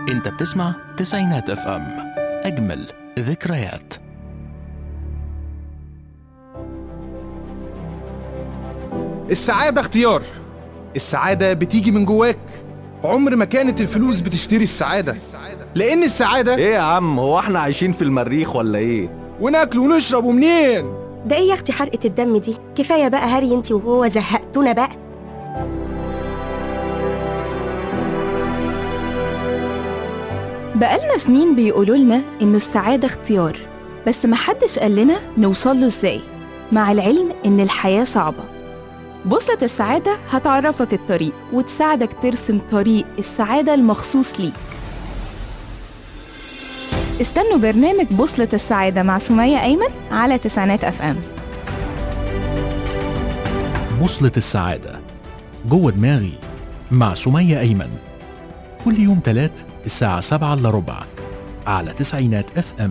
انت بتسمع تسعينات اف ام اجمل ذكريات السعادة اختيار السعادة بتيجي من جواك عمر ما كانت الفلوس بتشتري السعادة لأن السعادة ايه يا عم هو احنا عايشين في المريخ ولا ايه وناكل ونشرب ومنين ده ايه يا اختي حرقة الدم دي كفاية بقى هري انت وهو زهقتونا بقى بقالنا سنين بيقولوا لنا إنه السعادة اختيار بس محدش قال لنا نوصل له إزاي مع العلم إن الحياة صعبة بوصلة السعادة هتعرفك الطريق وتساعدك ترسم طريق السعادة المخصوص ليك استنوا برنامج بوصلة السعادة مع سمية أيمن على تسعينات أف أم بوصلة السعادة جوه دماغي مع سمية أيمن كل يوم تلات الساعة سبعة إلا ربع على تسعينات اف ام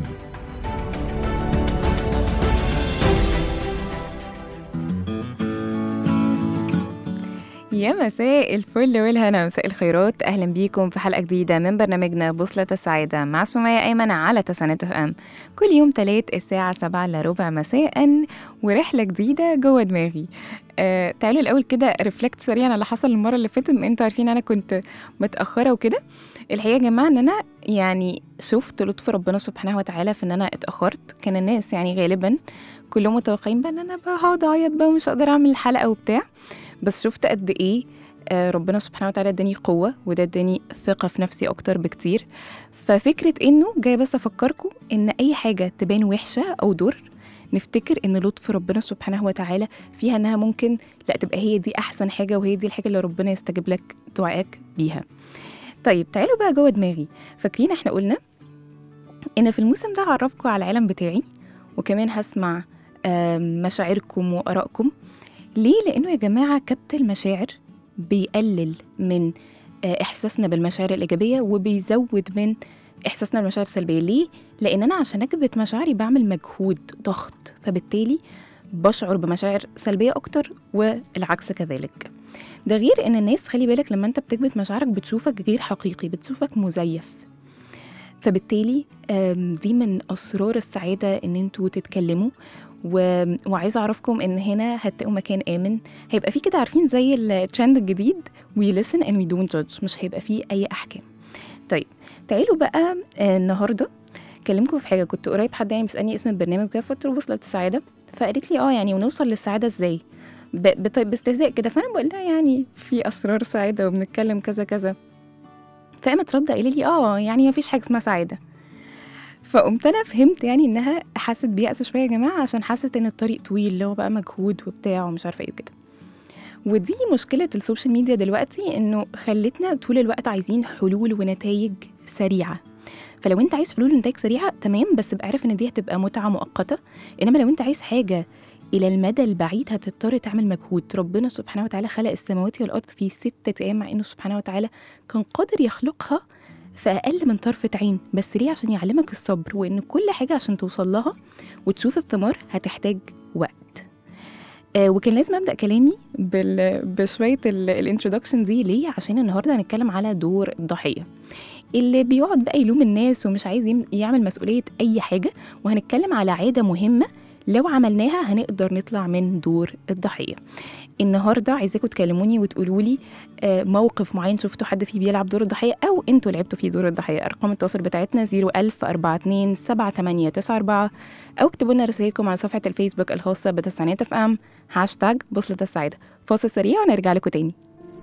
يا مساء الفل والهنا مساء الخيرات اهلا بيكم في حلقه جديده من برنامجنا بوصله السعاده مع سمية ايمن على تسعينات اف ام كل يوم تلات الساعه سبعة الا ربع مساء ورحله جديده جوه دماغي آه تعالوا الاول كده ريفلكت سريعا على اللي حصل المره اللي فاتت بما انتوا عارفين انا كنت متاخره وكده الحقيقه يا جماعه ان انا يعني شفت لطف ربنا سبحانه وتعالى في ان انا اتاخرت كان الناس يعني غالبا كلهم متوقعين بقى ان انا بقى هقعد اعيط بقى ومش هقدر اعمل الحلقه وبتاع بس شفت قد ايه آه، ربنا سبحانه وتعالى اداني قوه وده اداني ثقه في نفسي اكتر بكتير ففكره انه جاي بس افكركم ان اي حاجه تبان وحشه او ضر نفتكر ان لطف ربنا سبحانه وتعالى فيها انها ممكن لا تبقى هي دي احسن حاجه وهي دي الحاجه اللي ربنا يستجيب لك دعائك بيها طيب تعالوا بقى جوه دماغي فاكرين احنا قلنا ان في الموسم ده هعرفكم على العالم بتاعي وكمان هسمع آم، مشاعركم وارائكم ليه لانه يا جماعه كبت المشاعر بيقلل من آه، احساسنا بالمشاعر الايجابيه وبيزود من احساسنا بالمشاعر السلبيه ليه لان انا عشان اكبت مشاعري بعمل مجهود ضغط فبالتالي بشعر بمشاعر سلبيه اكتر والعكس كذلك ده غير ان الناس خلي بالك لما انت بتكبت مشاعرك بتشوفك غير حقيقي بتشوفك مزيف فبالتالي آم، دي من اسرار السعاده ان انتوا تتكلموا و... وعايزه اعرفكم ان هنا هتلاقوا مكان امن هيبقى فيه كده عارفين زي الترند الجديد we listen and we don't judge مش هيبقى فيه اي احكام طيب تعالوا بقى آه، النهارده اكلمكم في حاجه كنت قريب حد يعني بيسالني اسم البرنامج وكده فقلت له وصلت السعاده فقالت لي اه يعني ونوصل للسعاده ازاي ب... بط... باستهزاء كده فانا بقول لها يعني في اسرار سعاده وبنتكلم كذا كذا فقامت رد قايله لي اه يعني مفيش حاجه اسمها سعاده فقمت انا فهمت يعني انها حست بيأس شويه يا جماعه عشان حست ان الطريق طويل اللي هو بقى مجهود وبتاع ومش عارفه ايه وكده ودي مشكله السوشيال ميديا دلوقتي انه خلتنا طول الوقت عايزين حلول ونتائج سريعه فلو انت عايز حلول ونتائج سريعه تمام بس ابقى عارف ان دي هتبقى متعه مؤقته انما لو انت عايز حاجه الى المدى البعيد هتضطر تعمل مجهود ربنا سبحانه وتعالى خلق السماوات والارض في ستة ايام مع انه سبحانه وتعالى كان قادر يخلقها في اقل من طرفة عين بس ليه عشان يعلمك الصبر وان كل حاجة عشان توصل لها وتشوف الثمار هتحتاج وقت آه وكان لازم ابدا كلامي بال... بشويه الانترودكشن دي ليه عشان النهارده هنتكلم على دور الضحيه اللي بيقعد بقى يلوم الناس ومش عايز يم- يعمل مسؤوليه اي حاجه وهنتكلم على عاده مهمه لو عملناها هنقدر نطلع من دور الضحيه النهارده عايزاكم تكلموني وتقولوا لي آه، موقف معين شفتوا حد فيه بيلعب دور الضحيه او انتوا لعبتوا فيه دور الضحيه ارقام التواصل بتاعتنا 01000 42 7894 او اكتبوا لنا رسائلكم على صفحه الفيسبوك الخاصه بتسعينات اف ام هاشتاج بوصله السعاده فاصل سريع ونرجع لكم تاني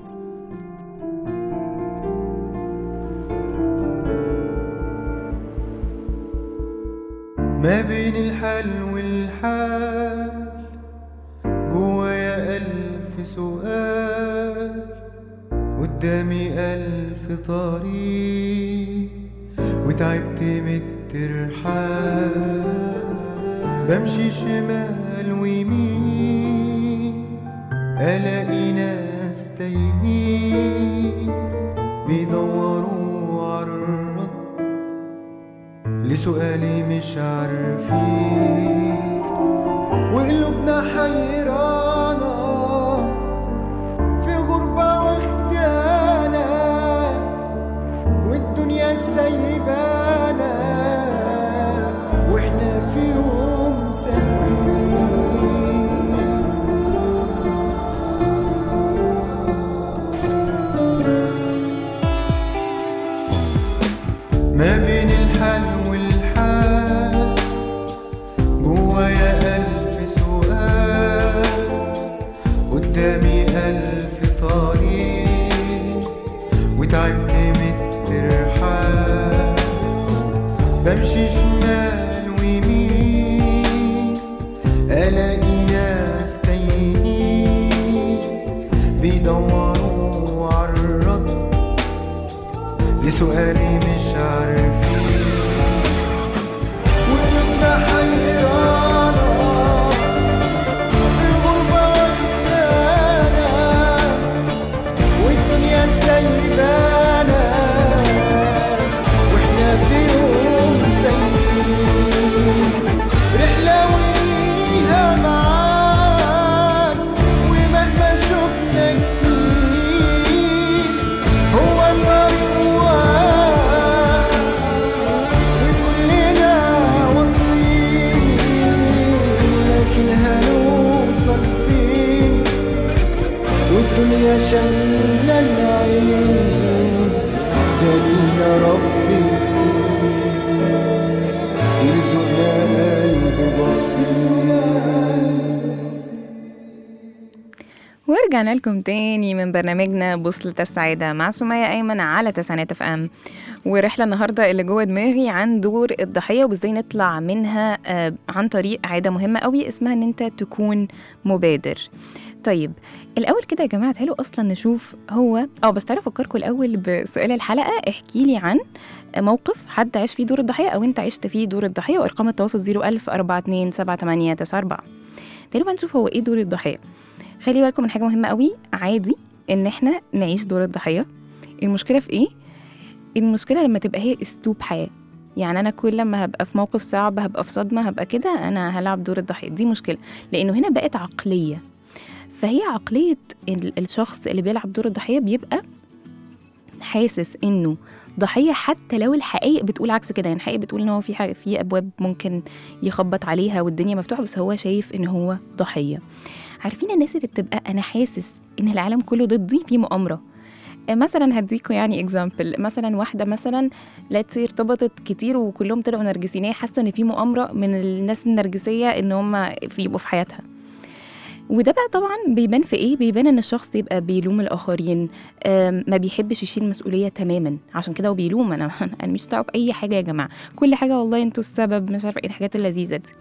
ما بين الحل والحال جوايا ألف سؤال قدامي ألف طريق وتعبت من الترحال بمشي شمال ويمين ألاقي ناس تايهين بيدوروا عالرد لسؤالي مش عارفين وقلوبنا حيرانة في غربة واخدانا والدنيا بمشي شمال ويمين الاقي ناس تايهين بيدوروا عالرد لسؤالي مش عارفين وقلوبنا حيرانة في الغربة واخدانا والدنيا سايبانا واحنا في يوم سايبين رحلة وليها معاد ومهما شفنا كتير هو الطريق واحد وكلنا واصلين لكن هنوصل فين والدنيا شايلة العين دلينا ربي يرزقنا قلب بسيط ورجعنا لكم تاني من برنامجنا بوصلة السعادة مع سمية أيمن على تسعينات اف ام ورحلة النهاردة اللي جوه دماغي عن دور الضحية وازاي نطلع منها آه، عن طريق عادة مهمة قوي اسمها ان انت تكون مبادر طيب الأول كده يا جماعة تعالوا أصلا نشوف هو اه بس تعالوا أفكركم الأول بسؤال الحلقة احكي لي عن موقف حد عاش فيه دور الضحية أو أنت عشت فيه دور الضحية وأرقام التواصل 01000 42 78 94 تعالوا بقى نشوف هو إيه دور الضحية خلي بالكم من حاجه مهمه قوي عادي ان احنا نعيش دور الضحيه المشكله في ايه المشكله لما تبقى هي اسلوب حياه يعني انا كل لما هبقى في موقف صعب هبقى في صدمه هبقى كده انا هلعب دور الضحيه دي مشكله لانه هنا بقت عقليه فهي عقليه ال- الشخص اللي بيلعب دور الضحيه بيبقى حاسس انه ضحيه حتى لو الحقائق بتقول عكس كده يعني الحقائق بتقول ان هو في حاجه في ابواب ممكن يخبط عليها والدنيا مفتوحه بس هو شايف ان هو ضحيه عارفين الناس اللي بتبقى انا حاسس ان العالم كله ضدي في مؤامره آه، مثلا هديكوا يعني اكزامبل مثلا واحده مثلا لا تصير ارتبطت كتير وكلهم طلعوا نرجسيين هي حاسه ان في مؤامره من الناس النرجسيه ان هم في يبقوا في حياتها وده بقى طبعا بيبان في ايه بيبان ان الشخص يبقى بيلوم الاخرين آم، ما بيحبش يشيل مسؤوليه تماما عشان كده هو بيلوم انا انا مش دعوه باي حاجه يا جماعه كل حاجه والله انتوا السبب مش عارفه ايه الحاجات اللذيذه دي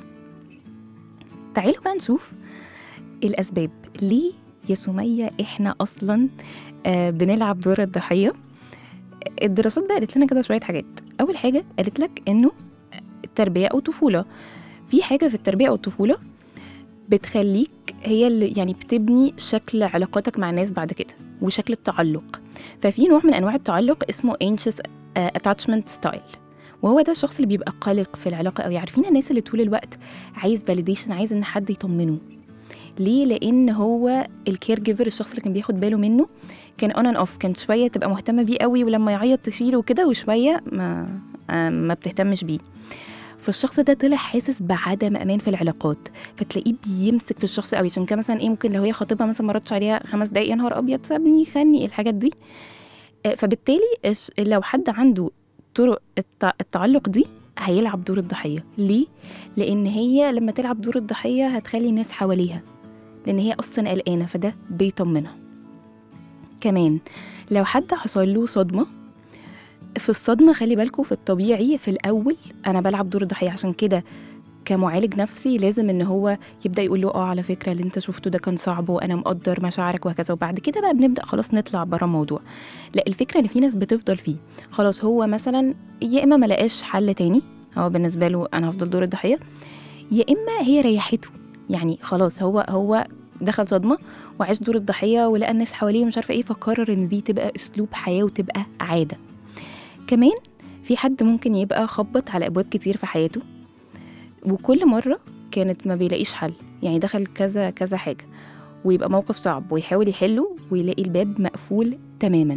تعالوا بقى نشوف الأسباب ليه يا سمية إحنا أصلا آه بنلعب دور الضحية الدراسات بقى قالت لنا كده شوية حاجات أول حاجة قالت لك إنه التربية أو طفولة في حاجة في التربية أو الطفولة بتخليك هي اللي يعني بتبني شكل علاقاتك مع الناس بعد كده وشكل التعلق ففي نوع من أنواع التعلق اسمه anxious آه، attachment style وهو ده الشخص اللي بيبقى قلق في العلاقة أو عارفين الناس اللي طول الوقت عايز validation عايز إن حد يطمنه ليه لان هو الكير جيفر الشخص اللي كان بياخد باله منه كان اون اند اوف كان شويه تبقى مهتمه بيه قوي ولما يعيط تشيله وكده وشويه ما آه، ما بتهتمش بيه فالشخص ده طلع حاسس بعدم امان في العلاقات فتلاقيه بيمسك في الشخص قوي عشان كده مثلا ايه ممكن لو هي خطيبها مثلا ما ردش عليها خمس دقايق يا نهار ابيض سابني خني الحاجات دي آه، فبالتالي الش- لو حد عنده طرق التع- التعلق دي هيلعب دور الضحيه ليه لان هي لما تلعب دور الضحيه هتخلي الناس حواليها لان هي اصلا قلقانه فده بيطمنها كمان لو حد حصل له صدمه في الصدمه خلي بالكم في الطبيعي في الاول انا بلعب دور الضحيه عشان كده كمعالج نفسي لازم ان هو يبدا يقول له اه على فكره اللي انت شفته ده كان صعب وانا مقدر مشاعرك وهكذا وبعد كده بقى بنبدا خلاص نطلع بره الموضوع لا الفكره ان في ناس بتفضل فيه خلاص هو مثلا يا اما ما لقاش حل تاني هو بالنسبه له انا هفضل دور الضحيه يا اما هي ريحته يعني خلاص هو هو دخل صدمه وعاش دور الضحيه ولقى الناس حواليه ومش عارفه ايه فقرر ان دي تبقى اسلوب حياه وتبقى عاده كمان في حد ممكن يبقى خبط على ابواب كتير في حياته وكل مره كانت ما بيلاقيش حل يعني دخل كذا كذا حاجه ويبقى موقف صعب ويحاول يحله ويلاقي الباب مقفول تماما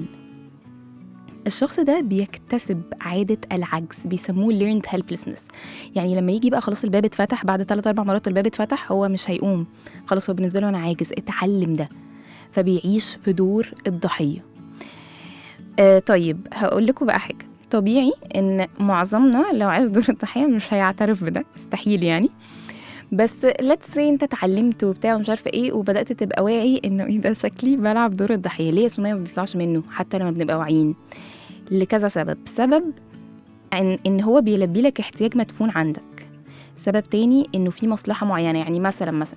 الشخص ده بيكتسب عادة العجز بيسموه learned helplessness يعني لما يجي بقى خلاص الباب اتفتح بعد ثلاث أربع مرات الباب اتفتح هو مش هيقوم خلاص هو بالنسبة له أنا عاجز اتعلم ده فبيعيش في دور الضحية آه طيب هقول لكم بقى حاجة طبيعي ان معظمنا لو عاش دور الضحية مش هيعترف بده مستحيل يعني بس let's say انت اتعلمت وبتاع ومش عارفه ايه وبدات تبقى واعي انه ايه ده شكلي بلعب دور الضحيه ليه يا سميه ما بنطلعش منه حتى لما بنبقى واعيين لكذا سبب سبب ان ان هو بيلبي لك احتياج مدفون عندك سبب تاني انه في مصلحه معينه يعني مثلا مثلا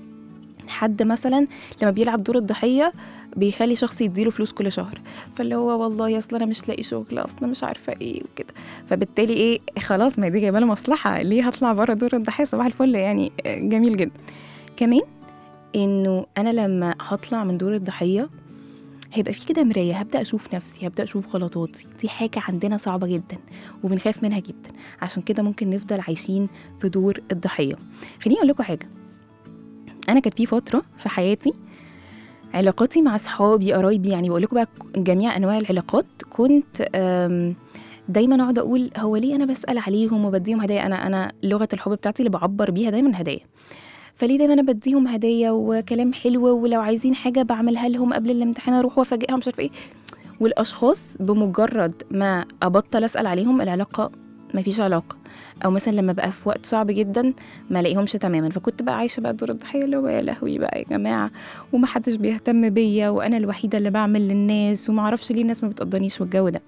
حد مثلا لما بيلعب دور الضحيه بيخلي شخص يديله فلوس كل شهر فاللي هو والله اصل انا مش لاقي شغل اصلا مش عارفه ايه وكده فبالتالي ايه خلاص ما دي جايبه له مصلحه ليه هطلع بره دور الضحيه صباح الفل يعني آه، جميل جدا كمان انه انا لما هطلع من دور الضحيه هيبقى في كده مرايه هبدا اشوف نفسي هبدا اشوف غلطاتي دي حاجه عندنا صعبه جدا وبنخاف منها جدا عشان كده ممكن نفضل عايشين في دور الضحيه خليني اقول لكم حاجه انا كانت في فتره في حياتي علاقاتي مع صحابي قرايبي يعني بقول لكم بقى جميع انواع العلاقات كنت أم، دايما اقعد اقول هو ليه انا بسال عليهم وبديهم هدايا انا انا لغه الحب بتاعتي اللي بعبر بيها دايما هدايا فليه دايما انا بديهم هدايا وكلام حلو ولو عايزين حاجه بعملها لهم قبل الامتحان اروح وافاجئهم مش عارفه ايه والاشخاص بمجرد ما ابطل اسال عليهم العلاقه مفيش علاقه او مثلا لما بقى في وقت صعب جدا ما الاقيهمش تماما فكنت بقى عايشه بقى دور الضحيه اللي هو يا لهوي بقى يا جماعه ومحدش بيهتم بيا وانا الوحيده اللي بعمل للناس ومعرفش ليه الناس ما بتقدرنيش والجو ده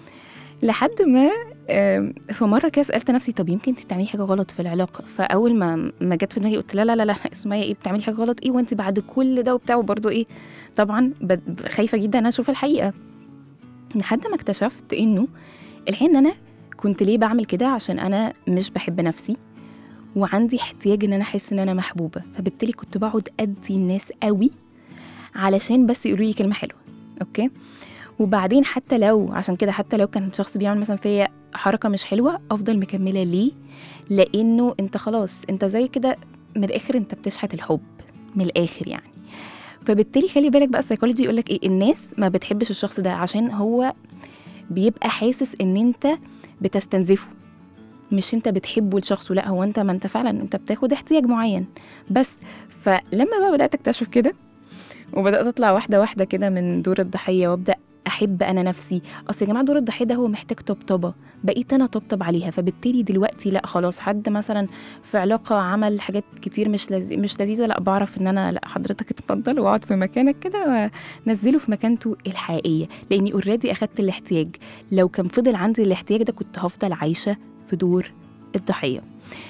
لحد ما آم، في مره كده سالت نفسي طب يمكن انت بتعملي حاجه غلط في العلاقه فاول ما ما جت في دماغي قلت لا لا لا لا اسمعي ايه بتعملي حاجه غلط ايه وانت بعد كل ده وبتاع وبرده ايه طبعا بد- خايفه جدا ان انا اشوف الحقيقه لحد ما اكتشفت انه الحين انا كنت ليه بعمل كده عشان انا مش بحب نفسي وعندي احتياج ان انا احس ان انا محبوبه فبالتالي كنت بقعد ادي الناس قوي علشان بس يقولوا لي كلمه حلوه اوكي وبعدين حتى لو عشان كده حتى لو كان شخص بيعمل مثلا فيا حركه مش حلوه افضل مكمله ليه لانه انت خلاص انت زي كده من الاخر انت بتشحت الحب من الاخر يعني فبالتالي خلي بالك بقى السايكولوجي يقول لك ايه الناس ما بتحبش الشخص ده عشان هو بيبقى حاسس ان انت بتستنزفه مش انت بتحبه الشخص لا هو انت ما انت فعلا انت بتاخد احتياج معين بس فلما بقى بدات اكتشف كده وبدات اطلع واحده واحده كده من دور الضحيه وابدا احب انا نفسي اصل يا جماعه دور الضحيه ده هو محتاج طبطبه بقيت انا طبطب عليها فبالتالي دلوقتي لا خلاص حد مثلا في علاقه عمل حاجات كتير مش لذي... مش لذيذه لا بعرف ان انا لا حضرتك اتفضل واقعد في مكانك كده ونزله في مكانته الحقيقيه لاني اوريدي اخدت الاحتياج لو كان فضل عندي الاحتياج ده كنت هفضل عايشه في دور الضحيه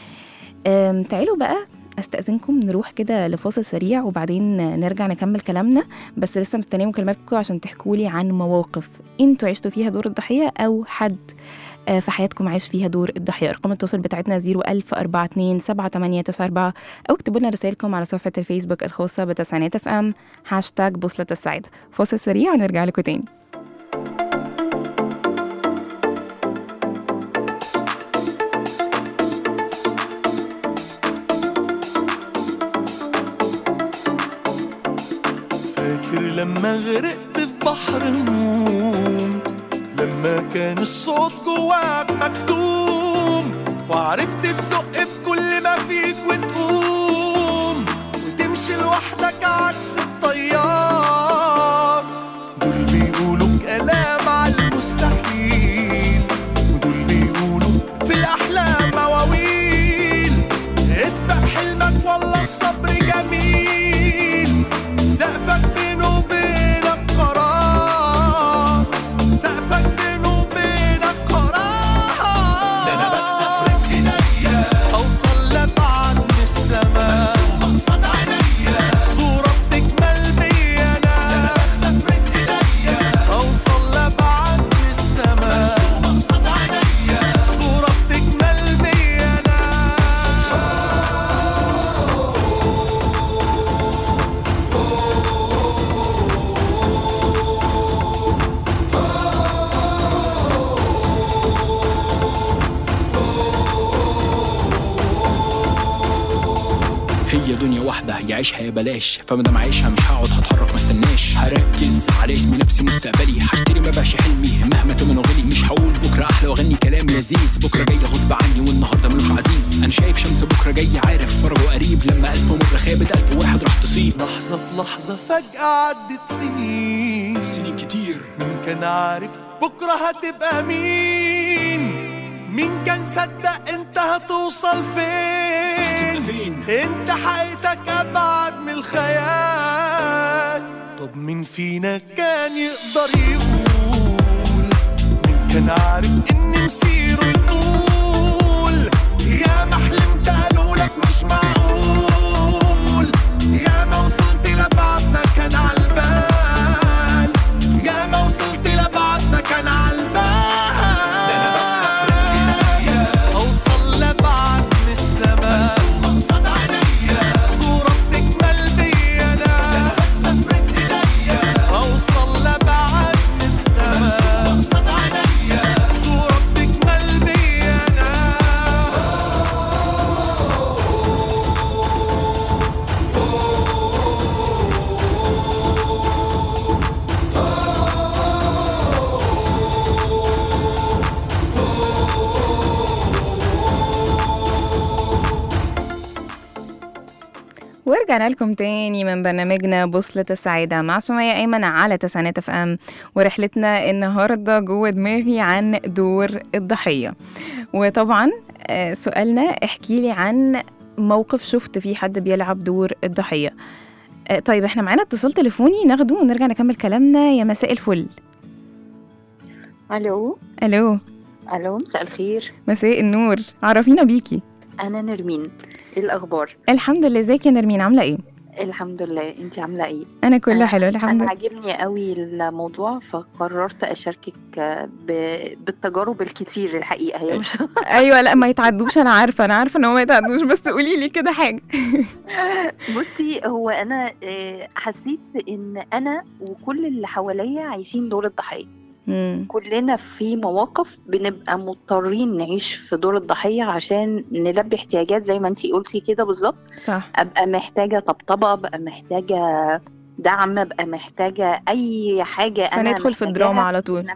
أم، تعالوا بقى استاذنكم نروح كده لفاصل سريع وبعدين نرجع نكمل كلامنا بس لسه مستنيه مكالماتكم عشان تحكوا لي عن مواقف انتوا عشتوا فيها دور الضحيه او حد آه، في حياتكم عايش فيها دور الضحيه ارقام التواصل بتاعتنا 01042 7894 او اكتبوا لنا رسائلكم على صفحه الفيسبوك الخاصه بتسعينات اف ام هاشتاج بوصله السعاده فاصل سريع ونرجع لكم تاني فاكر لما غرقت في بحر هموم لما كان الصوت جواك مكتوم وعرفت تزق في كل ما فيك وتقوم وتمشي لوحدك عكس الطيار دول بيقولوا كلام على المستحيل ودول بيقولوا في الأحلام مواويل اسبق حلمك والله الصبر جميل سقفك بينه وبينك قرار سقفك بينه وبينك قرار ده انا بس افرد ايديا اوصل لبعد من السماء مقصد عينيا صورة بتكمل بيا انا ده انا بس افرد ايديا اوصل لبعد من السماء مقصد عينيا صورة بتكمل بيا انا هي دنيا واحدة يعيشها يا بلاش فمادام عايشها مش هقعد هتحرك ما استناش هركز على اسمي نفسي مستقبلي هشتري ما بقاش حلمي مهما تمن غلي مش هقول بكرة أحلى وأغني كلام لذيذ بكرة جاي غصب عني والنهاردة ملوش عزيز أنا شايف شمس بكرة جاي عارف فرجه قريب لما ألف مرة خابت ألف واحد راح تصيب لحظة في لحظة فجأة عدت سنين سنين كتير مين كان عارف بكرة هتبقى مين مين كان صدق انت هتوصل فين فين؟ انت حقيقتك ابعد من الخيال طب مين فينا كان يقدر يقول مين كان عارف ان ومصيره يطول يا ما حلمت قالولك مش معقول يا ما وصلت لبعد ما كان عالبال يا ما وصلت لبعد ما كان عالبال انا بس اوصل لبعد من السما مقصد عينيا صورة بتكمل بي انا بس افرد ايديا اوصل لبعد من السما مقصد عينيا صورة بتكمل بي انا ورجعنا لكم تاني من برنامجنا بوصلة السعادة مع سمية أيمن على تسعينات اف ام ورحلتنا النهاردة جوه دماغي عن دور الضحية وطبعا آه، سؤالنا احكي لي عن موقف شفت فيه حد بيلعب دور الضحية آه، طيب احنا معانا اتصال تليفوني ناخده ونرجع نكمل كلامنا يا مساء الفل الو الو الو مساء الخير مساء النور عرفينا بيكي انا نرمين ايه الاخبار الحمد لله ازيك يا نرمين عاملة ايه الحمد لله انت عامله ايه انا كله أنا- حلو الحمد انا لله عاجبني قوي الموضوع فقررت اشاركك ب... بالتجارب الكتير الحقيقه هي مش ايوه لا ما يتعدوش انا عارفه انا عارفه ان هو ما يتعدوش بس قولي لي كده حاجه بصي هو انا آه، حسيت ان انا وكل اللي حواليا عايشين دور الضحيه مم. كلنا في مواقف بنبقى مضطرين نعيش في دور الضحيه عشان نلبي احتياجات زي ما انتي قلتي كده بالظبط صح ابقى محتاجه طبطبه ابقى محتاجه دعم ابقى محتاجه اي حاجه انا فندخل في الدراما محتاجاها. على طول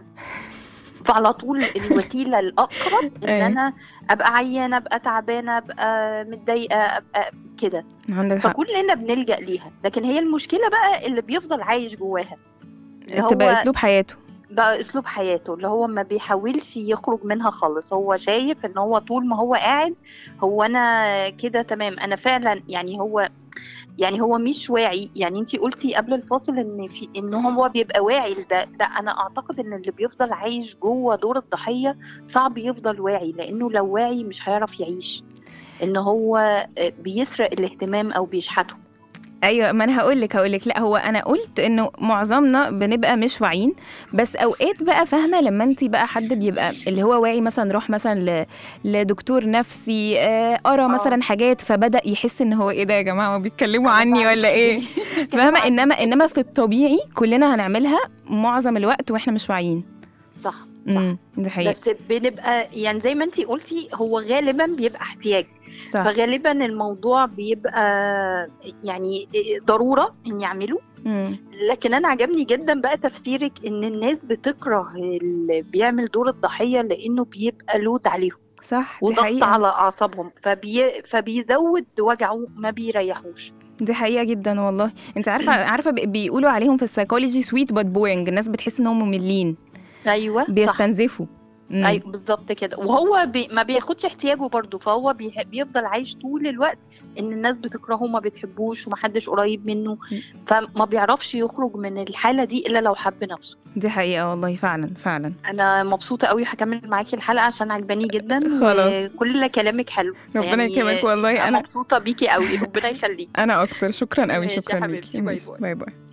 فعلى طول الوسيله الاقرب ان أيوة. انا ابقى عيانه ابقى تعبانه ابقى متضايقه ابقى كده عندك حق فكلنا بنلجا ليها لكن هي المشكله بقى اللي بيفضل عايش جواها اللي تبقى هو اسلوب حياته بقى اسلوب حياته اللي هو ما بيحاولش يخرج منها خالص هو شايف ان هو طول ما هو قاعد هو انا كده تمام انا فعلا يعني هو يعني هو مش واعي يعني انتي قلتي قبل الفاصل ان في ان هو بيبقى واعي لده لا انا اعتقد ان اللي بيفضل عايش جوه دور الضحيه صعب يفضل واعي لانه لو واعي مش هيعرف يعيش ان هو بيسرق الاهتمام او بيشحته ايوه ما انا هقول لك هقول لك لا هو انا قلت انه معظمنا بنبقى مش واعيين بس اوقات بقى فاهمه لما انت بقى حد بيبقى اللي هو واعي مثلا راح مثلا ل... لدكتور نفسي آه، قرا مثلا حاجات فبدا يحس ان هو ايه ده يا جماعه هو بيتكلموا عني ولا ايه فاهمه انما انما في الطبيعي كلنا هنعملها معظم الوقت واحنا مش واعيين صح امم دي حقيقه بس بنبقى يعني زي ما انتي قلتي هو غالبا بيبقى احتياج صح فغالبا الموضوع بيبقى يعني ضروره ان يعملوا مم. لكن انا عجبني جدا بقى تفسيرك ان الناس بتكره اللي بيعمل دور الضحيه لانه بيبقى لود عليهم صح دي وضغط حقيقه على اعصابهم فبي... فبيزود وجعه ما بيريحوش دي حقيقة جدا والله انت عارفة عارفة بي- بيقولوا عليهم في السايكولوجي سويت بات بوينج الناس بتحس ان هم مملين ايوه صح بيستنزفوا مم. ايوه بالظبط كده وهو بي ما بياخدش احتياجه برضه فهو بي بيفضل عايش طول الوقت ان الناس بتكرهه وما بتحبوش ومحدش قريب منه فما بيعرفش يخرج من الحاله دي الا لو حب نفسه دي حقيقة والله فعلا فعلا انا مبسوطه قوي هكمل معاكي الحلقه عشان عجباني جدا خلاص. وكل كلامك حلو ربنا يكرمك والله انا أنا- مبسوطه بيكي قوي ربنا يخليكي انا اكتر شكرا قوي ماشي يا شكرا حبيبتي، ليكي باي ماشي، باي. باي باي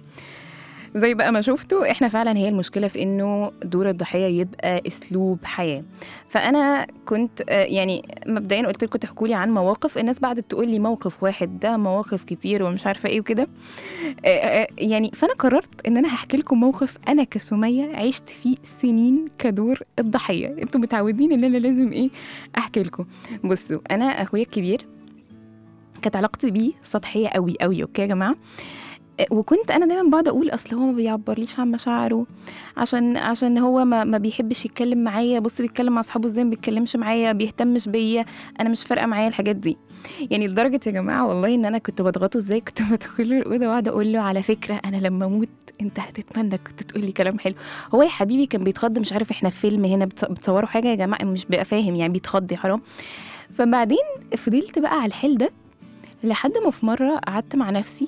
زي بقى ما شفتوا احنا فعلا هي المشكله في انه دور الضحيه يبقى اسلوب حياه فانا كنت آه، يعني مبدئيا قلت لكم تحكوا لي عن مواقف الناس بعد تقول لي موقف واحد ده مواقف كتير ومش عارفه ايه وكده آه، آه، يعني فانا قررت ان انا هحكي لكم موقف انا كسميه عشت فيه سنين كدور الضحيه انتوا متعودين ان انا لازم ايه احكي لكم بصوا انا اخويا الكبير كانت علاقتي بيه سطحيه قوي قوي اوكي يا جماعه وكنت انا دايما بقعد اقول اصل هو ما بيعبرليش عن مشاعره عشان عشان هو ما, ما بيحبش يتكلم معايا بص بيتكلم مع اصحابه ازاي ما بيتكلمش معايا بيهتمش بيا انا مش فارقه معايا الحاجات دي يعني لدرجه يا جماعه والله ان انا كنت بضغطه ازاي كنت بدخل له الاوضه واقعد اقول له على فكره انا لما اموت انت هتتمنى كنت تقول لي كلام حلو هو يا حبيبي كان بيتخض مش عارف احنا في فيلم هنا بتص- بتصوروا حاجه يا جماعه مش بقى فاهم يعني بيتخض يا حرام فبعدين فضلت بقى على الحال ده لحد ما في مره قعدت مع نفسي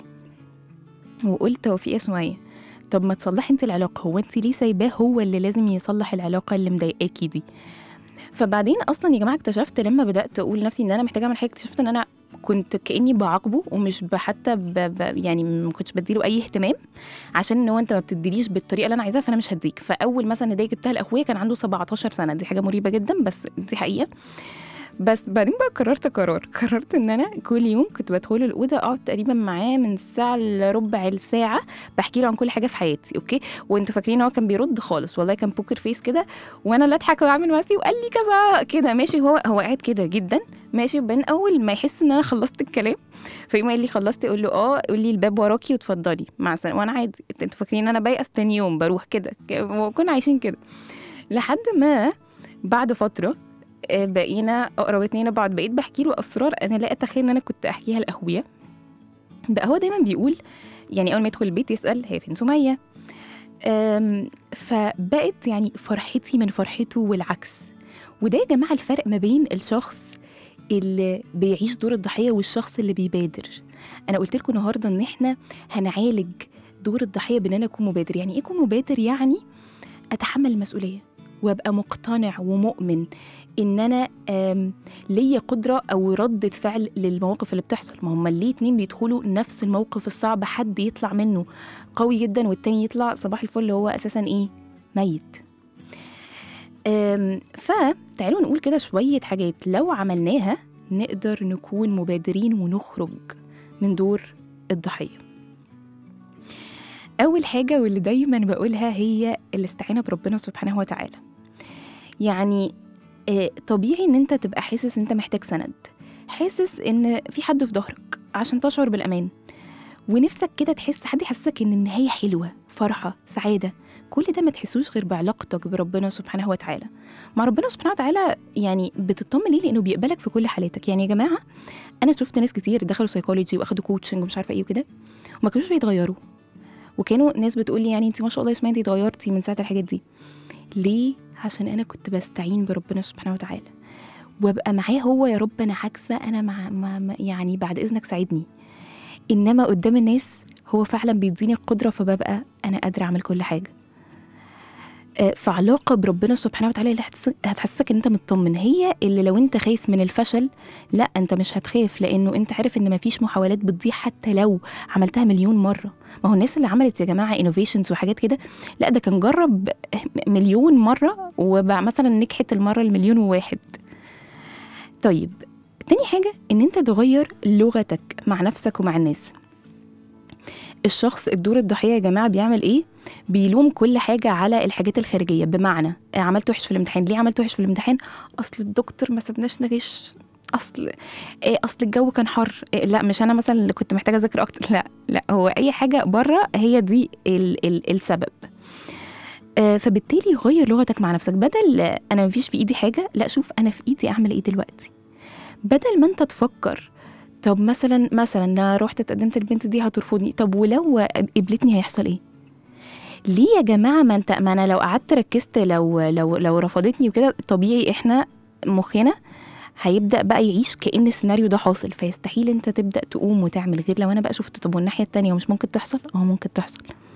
وقلت هو في ايه يا سمية طب ما تصلحي انت العلاقة هو انت ليه سايباه هو اللي لازم يصلح العلاقة اللي مضايقاكي دي فبعدين اصلا يا جماعه اكتشفت لما بدات اقول لنفسي ان انا محتاجه اعمل حاجه اكتشفت ان انا كنت كاني بعاقبه ومش ب- حتى ب... ب... يعني ما كنتش بديله اي اهتمام عشان ان هو انت ما بتديليش بالطريقه اللي انا عايزاها فانا مش هديك فاول مثلا هديه جبتها لاخويا كان عنده 17 سنه دي حاجه مريبه جدا بس دي حقيقه بس بعدين بقى قررت قرار قررت ان انا كل يوم كنت بدخله الاوضه اقعد تقريبا معاه من ساعه لربع الساعه بحكي له عن كل حاجه في حياتي اوكي وانتوا فاكرين هو كان بيرد خالص والله كان بوكر فيس كده وانا اللي اضحك واعمل واسي وقال لي كذا كده ماشي هو هو قاعد كده جدا ماشي وبين اول ما يحس ان انا خلصت الكلام فيقوم قال لي خلصتي اقول له اه قول لي الباب وراكي واتفضلي مع السلامه وانا عادي انتوا فاكرين ان انا بيأس تاني يوم بروح كده ك- وكنا عايشين كده لحد ما بعد فتره آه، بقينا اقرب اتنين لبعض بقيت بحكي له اسرار انا لا اتخيل ان انا كنت احكيها لاخويا بقى هو دايما بيقول يعني اول ما يدخل البيت يسال هي فين سميه أم، فبقت يعني فرحتي من فرحته والعكس وده يا جماعه الفرق ما بين الشخص اللي بيعيش دور الضحيه والشخص اللي بيبادر انا قلت لكم النهارده ان احنا هنعالج دور الضحيه بان انا اكون مبادر يعني ايه اكون مبادر يعني اتحمل المسؤوليه وابقى مقتنع ومؤمن ان انا آم، ليا قدره او رده فعل للمواقف اللي بتحصل ما هم ليه اتنين بيدخلوا نفس الموقف الصعب حد يطلع منه قوي جدا والتاني يطلع صباح الفل اللي هو اساسا ايه ميت آم، فتعالوا نقول كده شويه حاجات لو عملناها نقدر نكون مبادرين ونخرج من دور الضحيه اول حاجه واللي دايما بقولها هي الاستعانه بربنا سبحانه وتعالى يعني آه، طبيعي ان انت تبقى حاسس ان انت محتاج سند حاسس ان في حد في ظهرك عشان تشعر بالامان ونفسك كده تحس حد يحسسك ان النهايه حلوه فرحه سعاده كل ده ما تحسوش غير بعلاقتك بربنا سبحانه وتعالى مع ربنا سبحانه وتعالى يعني بتطمن ليه لانه بيقبلك في كل حالاتك يعني يا جماعه انا شفت ناس كتير دخلوا سيكولوجي واخدوا كوتشنج ومش عارفه ايه وكده وما كانوش بيتغيروا وكانوا ناس بتقول لي يعني انت ما شاء الله يا اسماء انت اتغيرتي من ساعه الحاجات دي ليه عشان انا كنت بستعين بربنا سبحانه وتعالى وابقى معاه هو يا رب انا عاكسه انا مع مع مع- يعني بعد اذنك ساعدني انما قدام الناس هو فعلا بيديني القدره فببقى انا قادره اعمل كل حاجه آه، فعلاقه بربنا سبحانه وتعالى اللي هتحس- هتحسسك ان انت مطمن هي اللي لو انت خايف من الفشل لا انت مش هتخاف لانه انت عارف ان مفيش محاولات بتضيع حتى لو عملتها مليون مره ما هو الناس اللي عملت يا جماعه انوفيشنز وحاجات كده لا ده كان جرب مليون مره وبقى مثلا نجحت المره المليون وواحد طيب تاني حاجه ان انت تغير لغتك مع نفسك ومع الناس الشخص الدور الضحيه يا جماعه بيعمل ايه بيلوم كل حاجه على الحاجات الخارجيه بمعنى آه، عملت وحش في الامتحان ليه عملت وحش في الامتحان اصل الدكتور ما سابناش نغش اصل إيه اصل الجو كان حر إيه لا مش انا مثلا اللي كنت محتاجه اذاكر اكتر لا لا هو اي حاجه بره هي دي ال ال السبب آه، فبالتالي غير لغتك مع نفسك بدل آه، انا مفيش في ايدي حاجه لا شوف انا في ايدي اعمل ايه دلوقتي بدل ما انت تفكر طب مثلا مثلا انا رحت اتقدمت البنت دي هترفضني طب ولو قبلتني هيحصل ايه ليه يا جماعه ما انت ما انا لو قعدت ركزت لو لو لو رفضتني وكده طبيعي احنا مخنا هيبدا بقى يعيش كان السيناريو ده حاصل فيستحيل انت تبدا تقوم وتعمل غير لو انا بقى شفت طب والناحيه التانية مش ممكن تحصل اه ممكن تحصل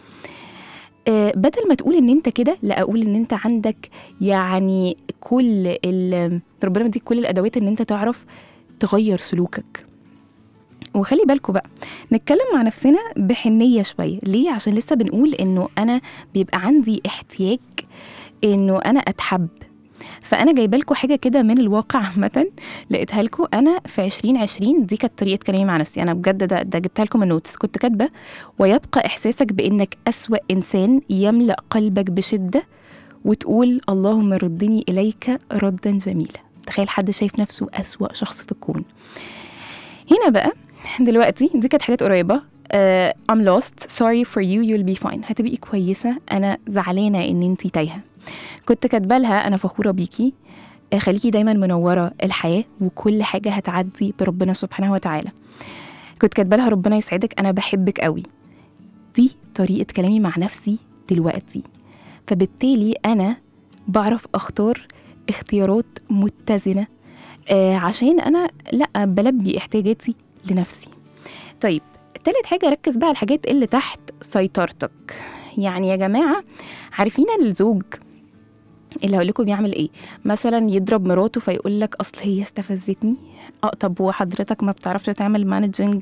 آه، بدل ما تقول ان انت كده لا اقول ان انت عندك يعني كل ال- ربنا مديك كل الادوات ان انت تعرف تغير سلوكك وخلي بالكوا بقى نتكلم مع نفسنا بحنيه شويه ليه عشان لسه بنقول انه انا بيبقى عندي احتياج انه انا اتحب فانا جايبه لكم حاجه كده من الواقع عامه لقيتها لكم انا في 2020 دي كانت طريقه كلامي مع نفسي انا بجد ده, ده جبتها لكم من نوتس كنت كاتبه ويبقى احساسك بانك اسوا انسان يملا قلبك بشده وتقول اللهم ردني اليك ردا جميلا تخيل حد شايف نفسه اسوا شخص في الكون هنا بقى دلوقتي دي كانت حاجات قريبه uh, I'm lost sorry for you you'll be fine هتبقي كويسه انا زعلانه ان انتي تايهه كنت كاتبه لها انا فخوره بيكي آه، خليكي دايما منوره الحياه وكل حاجه هتعدي بربنا سبحانه وتعالى كنت كاتبه لها ربنا يسعدك انا بحبك قوي دي طريقه كلامي مع نفسي دلوقتي فبالتالي انا بعرف اختار اختيارات متزنه آه عشان انا لا بلبي احتياجاتي لنفسي طيب تالت حاجه ركز بقى على الحاجات اللي تحت سيطرتك يعني يا جماعه عارفين الزوج اللي هقول لكم بيعمل ايه مثلا يضرب مراته فيقول لك اصل هي استفزتني اه طب وحضرتك ما بتعرفش تعمل مانجنج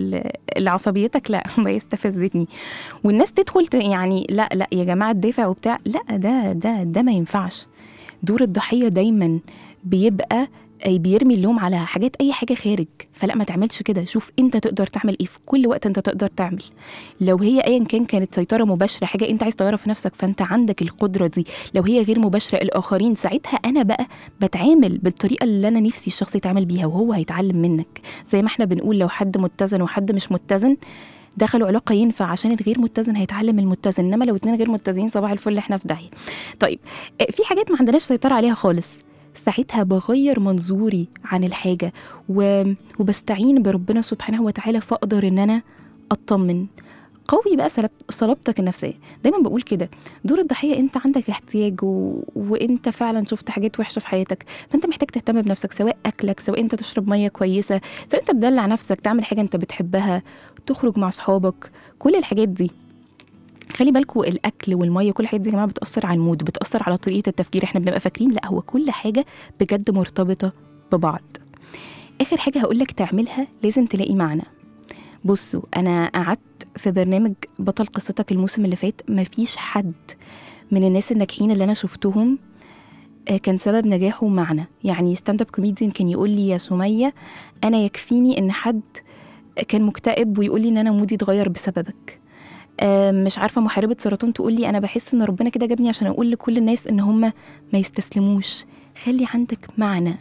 لعصبيتك لا ما هي استفزتني والناس تدخل ت- يعني لا لا يا جماعه تدافع وبتاع لا ده ده ده ما ينفعش دور الضحيه دايما بيبقى أي بيرمي اللوم على حاجات اي حاجه خارج فلا ما تعملش كده شوف انت تقدر تعمل ايه في كل وقت انت تقدر تعمل لو هي ايا كان كانت سيطره مباشره حاجه انت عايز تغيرها في نفسك فانت عندك القدره دي لو هي غير مباشره الاخرين ساعتها انا بقى بتعامل بالطريقه اللي انا نفسي الشخص يتعامل بيها وهو هيتعلم منك زي ما احنا بنقول لو حد متزن وحد مش متزن دخلوا علاقه ينفع عشان الغير متزن هيتعلم المتزن انما لو اتنين غير متزنين صباح الفل احنا في داهيه طيب آه، في حاجات ما عندناش سيطره عليها خالص ساعتها بغير منظوري عن الحاجه و... وبستعين بربنا سبحانه وتعالى فاقدر ان انا اطمن قوي بقى سلب... صلابتك النفسيه دايما بقول كده دور الضحيه انت عندك احتياج و... وانت فعلا شفت حاجات وحشه في حياتك فانت محتاج تهتم بنفسك سواء اكلك سواء انت تشرب ميه كويسه سواء انت تدلع نفسك تعمل حاجه انت بتحبها تخرج مع اصحابك كل الحاجات دي خلي بالكوا الاكل والميه كل الحاجات دي يا جماعه بتاثر على المود بتاثر على طريقه التفكير احنا بنبقى فاكرين لا هو كل حاجه بجد مرتبطه ببعض اخر حاجه هقولك تعملها لازم تلاقي معنى بصوا انا قعدت في برنامج بطل قصتك الموسم اللي فات مفيش حد من الناس الناجحين اللي انا شفتهم آه، كان سبب نجاحه معنى يعني ستاند اب كوميديان كان يقول لي يا سميه انا يكفيني ان حد كان مكتئب ويقول لي ان انا مودي اتغير بسببك آه، مش عارفه محاربه سرطان تقول لي انا بحس ان ربنا كده جابني عشان اقول لكل الناس ان هم ما يستسلموش خلي عندك معنى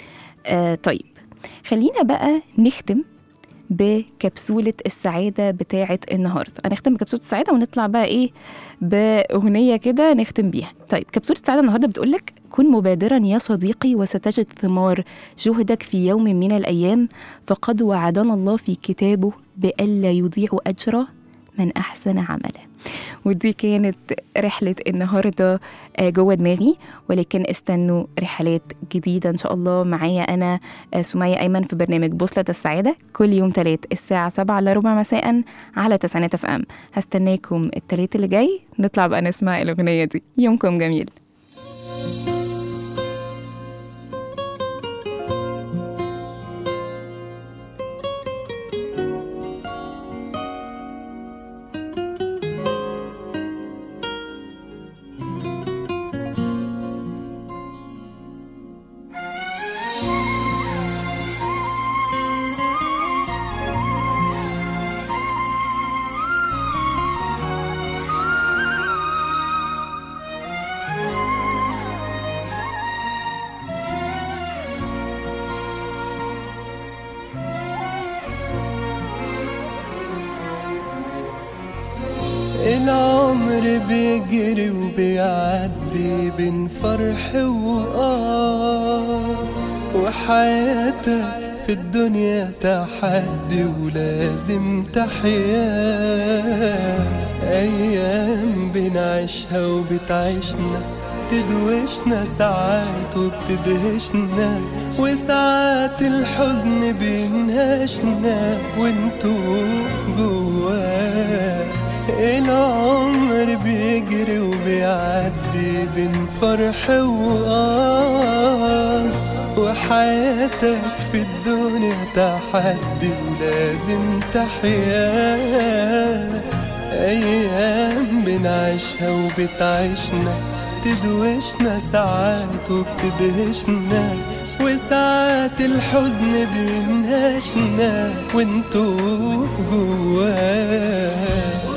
آه طيب خلينا بقى نختم بكبسولة السعادة بتاعة النهاردة هنختم بكبسولة السعادة ونطلع بقى إيه بأغنية كده نختم بيها طيب كبسولة السعادة النهاردة بتقولك كن مبادرا يا صديقي وستجد ثمار جهدك في يوم من الأيام فقد وعدنا الله في كتابه بألا يضيع أجر من أحسن عملا ودي كانت رحلة النهاردة آه، جوه دماغي ولكن استنوا رحلات جديدة إن شاء الله معايا أنا آه، سمية أيمن في برنامج بوصلة السعادة كل يوم تلات الساعة سبعة إلا ربع مساء على تسعينات اف ام هستناكم التلات اللي جاي نطلع بقى نسمع الأغنية دي يومكم جميل العمر بيجري وبيعدي بين فرح وآه وحياتك في الدنيا تحدي ولازم تحيا أيام بنعيشها وبتعيشنا تدوشنا ساعات وبتدهشنا وساعات الحزن بينهشنا وانتو جواه العمر بيجري وبيعدي بين فرح وآه وحياتك في الدنيا تحدي ولازم تحيا أيام بنعيشها وبتعيشنا تدوشنا ساعات وبتدهشنا وساعات الحزن بينهشنا وانتو جواه